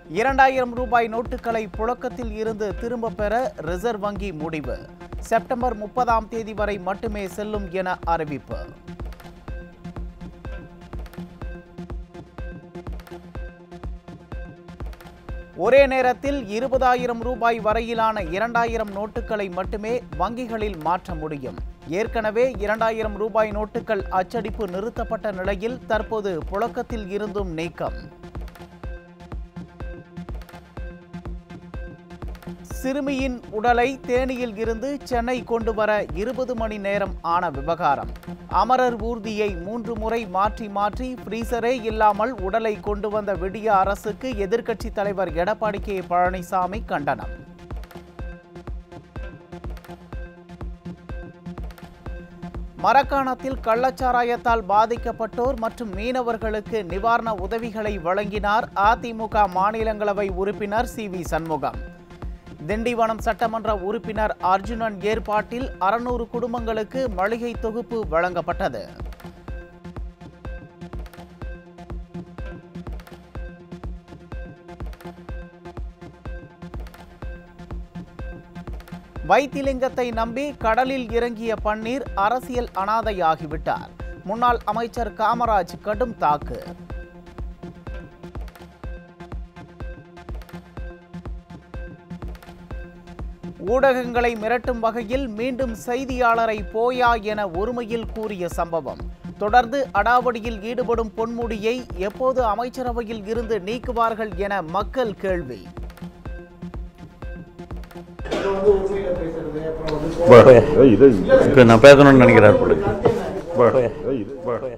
இரண்டாயிரம் ரூபாய் நோட்டுகளை புழக்கத்தில் இருந்து திரும்ப பெற ரிசர்வ் வங்கி முடிவு செப்டம்பர் முப்பதாம் தேதி வரை மட்டுமே செல்லும் என அறிவிப்பு ஒரே நேரத்தில் இருபதாயிரம் ரூபாய் வரையிலான இரண்டாயிரம் நோட்டுகளை மட்டுமே வங்கிகளில் மாற்ற முடியும் ஏற்கனவே இரண்டாயிரம் ரூபாய் நோட்டுகள் அச்சடிப்பு நிறுத்தப்பட்ட நிலையில் தற்போது புழக்கத்தில் இருந்தும் நீக்கம் சிறுமியின் உடலை தேனியில் இருந்து சென்னை கொண்டு வர இருபது மணி நேரம் ஆன விவகாரம் அமரர் ஊர்தியை மூன்று முறை மாற்றி மாற்றி ஃப்ரீசரே இல்லாமல் உடலை கொண்டு வந்த விடிய அரசுக்கு எதிர்க்கட்சி தலைவர் எடப்பாடி கே பழனிசாமி கண்டனம் மரக்காணத்தில் கள்ளச்சாராயத்தால் பாதிக்கப்பட்டோர் மற்றும் மீனவர்களுக்கு நிவாரண உதவிகளை வழங்கினார் அதிமுக மாநிலங்களவை உறுப்பினர் சி வி சண்முகம் திண்டிவனம் சட்டமன்ற உறுப்பினர் அர்ஜுனன் ஏற்பாட்டில் அறுநூறு குடும்பங்களுக்கு மளிகை தொகுப்பு வழங்கப்பட்டது வைத்திலிங்கத்தை நம்பி கடலில் இறங்கிய பன்னீர் அரசியல் அனாதையாகிவிட்டார் முன்னாள் அமைச்சர் காமராஜ் கடும் தாக்கு ஊடகங்களை மிரட்டும் வகையில் மீண்டும் செய்தியாளரை போயா என ஒருமையில் கூறிய சம்பவம் தொடர்ந்து அடாவடியில் ஈடுபடும் பொன்முடியை எப்போது அமைச்சரவையில் இருந்து நீக்குவார்கள் என மக்கள் கேள்வி ஏய், இது இப்போ நான் பேசணும்னு நினைக்கிறார் போல ஏய், இது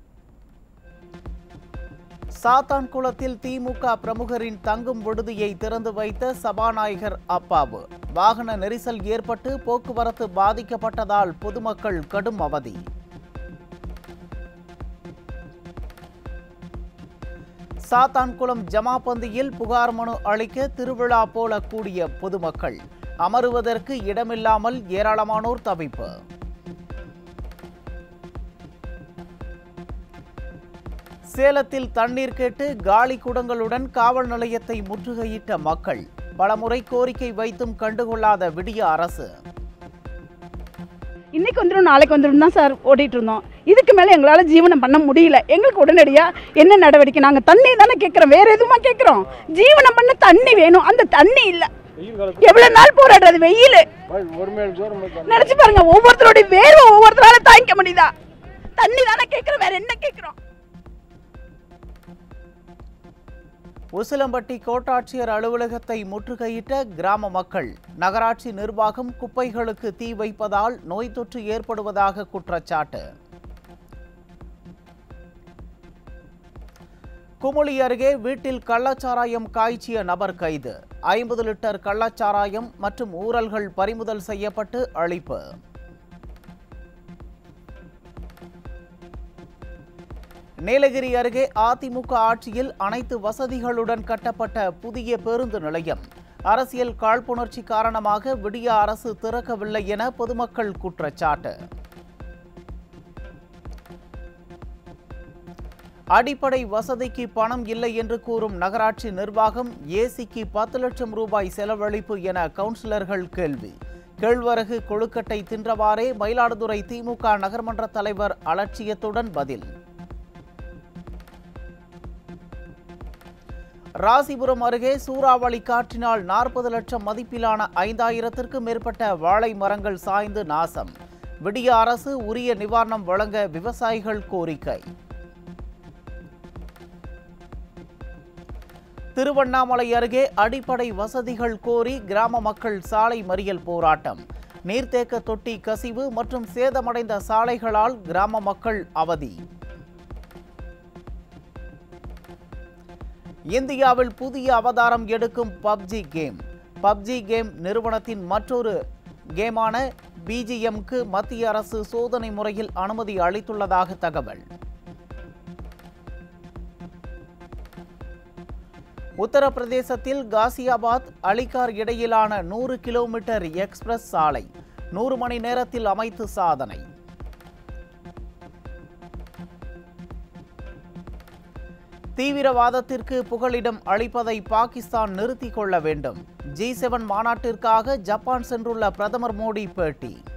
சாத்தான்குளத்தில் திமுக பிரமுகரின் தங்கும் விடுதியை திறந்து வைத்த சபாநாயகர் அப்பாவு வாகன நெரிசல் ஏற்பட்டு போக்குவரத்து பாதிக்கப்பட்டதால் பொதுமக்கள் கடும் அவதி சாத்தான்குளம் ஜமாபந்தியில் புகார் மனு அளிக்க திருவிழா போல கூடிய பொதுமக்கள் அமருவதற்கு இடமில்லாமல் ஏராளமானோர் தவிப்பு சேலத்தில் தண்ணீர் கேட்டு காலி குடங்களுடன் காவல் நிலையத்தை முற்றுகையிட்ட மக்கள் பலமுறை கோரிக்கை வைத்தும் கண்டுகொள்ளாத விடிய அரசு இன்னைக்கு வந்துடும் நாளைக்கு வந்துடும் தான் சார் ஓட்டிட்டு இருந்தோம் இதுக்கு மேலே எங்களால் ஜீவனம் பண்ண முடியல எங்களுக்கு உடனடியாக என்ன நடவடிக்கை நாங்கள் தண்ணி தானே கேட்குறோம் வேற எதுவுமா கேட்குறோம் ஜீவனம் பண்ண தண்ணி வேணும் அந்த தண்ணி இல்லை எவ்வளோ நாள் போராடுறது வெயில் நினச்சி பாருங்க ஒவ்வொருத்தருடைய வேர்வை ஒவ்வொருத்தரால தாங்கிக்க முடியுதா தண்ணி தானே கேட்குறோம் வேற என்ன கேட்குறோம் உசிலம்பட்டி கோட்டாட்சியர் அலுவலகத்தை முற்றுகையிட்ட கிராம மக்கள் நகராட்சி நிர்வாகம் குப்பைகளுக்கு தீ வைப்பதால் நோய் தொற்று ஏற்படுவதாக குற்றச்சாட்டு குமுளி அருகே வீட்டில் கள்ளச்சாராயம் காய்ச்சிய நபர் கைது ஐம்பது லிட்டர் கள்ளச்சாராயம் மற்றும் ஊரல்கள் பறிமுதல் செய்யப்பட்டு அழிப்பு நீலகிரி அருகே அதிமுக ஆட்சியில் அனைத்து வசதிகளுடன் கட்டப்பட்ட புதிய பேருந்து நிலையம் அரசியல் காழ்ப்புணர்ச்சி காரணமாக விடிய அரசு திறக்கவில்லை என பொதுமக்கள் குற்றச்சாட்டு அடிப்படை வசதிக்கு பணம் இல்லை என்று கூறும் நகராட்சி நிர்வாகம் ஏசிக்கு பத்து லட்சம் ரூபாய் செலவழிப்பு என கவுன்சிலர்கள் கேள்வி கேழ்வரகு கொழுக்கட்டை தின்றவாறே மயிலாடுதுறை திமுக நகர்மன்ற தலைவர் அலட்சியத்துடன் பதில் ராசிபுரம் அருகே சூறாவளி காற்றினால் நாற்பது லட்சம் மதிப்பிலான ஐந்தாயிரத்திற்கும் மேற்பட்ட வாழை மரங்கள் சாய்ந்து நாசம் விடிய அரசு உரிய நிவாரணம் வழங்க விவசாயிகள் கோரிக்கை திருவண்ணாமலை அருகே அடிப்படை வசதிகள் கோரி கிராம மக்கள் சாலை மறியல் போராட்டம் நீர்த்தேக்க தொட்டி கசிவு மற்றும் சேதமடைந்த சாலைகளால் கிராம மக்கள் அவதி இந்தியாவில் புதிய அவதாரம் எடுக்கும் பப்ஜி கேம் பப்ஜி கேம் நிறுவனத்தின் மற்றொரு கேமான பிஜிஎம்க்கு மத்திய அரசு சோதனை முறையில் அனுமதி அளித்துள்ளதாக தகவல் உத்தரப்பிரதேசத்தில் காசியாபாத் அலிகார் இடையிலான நூறு கிலோமீட்டர் எக்ஸ்பிரஸ் சாலை நூறு மணி நேரத்தில் அமைத்து சாதனை தீவிரவாதத்திற்கு புகலிடம் அளிப்பதை பாகிஸ்தான் நிறுத்திக் கொள்ள வேண்டும் ஜி செவன் மாநாட்டிற்காக ஜப்பான் சென்றுள்ள பிரதமர் மோடி பேட்டி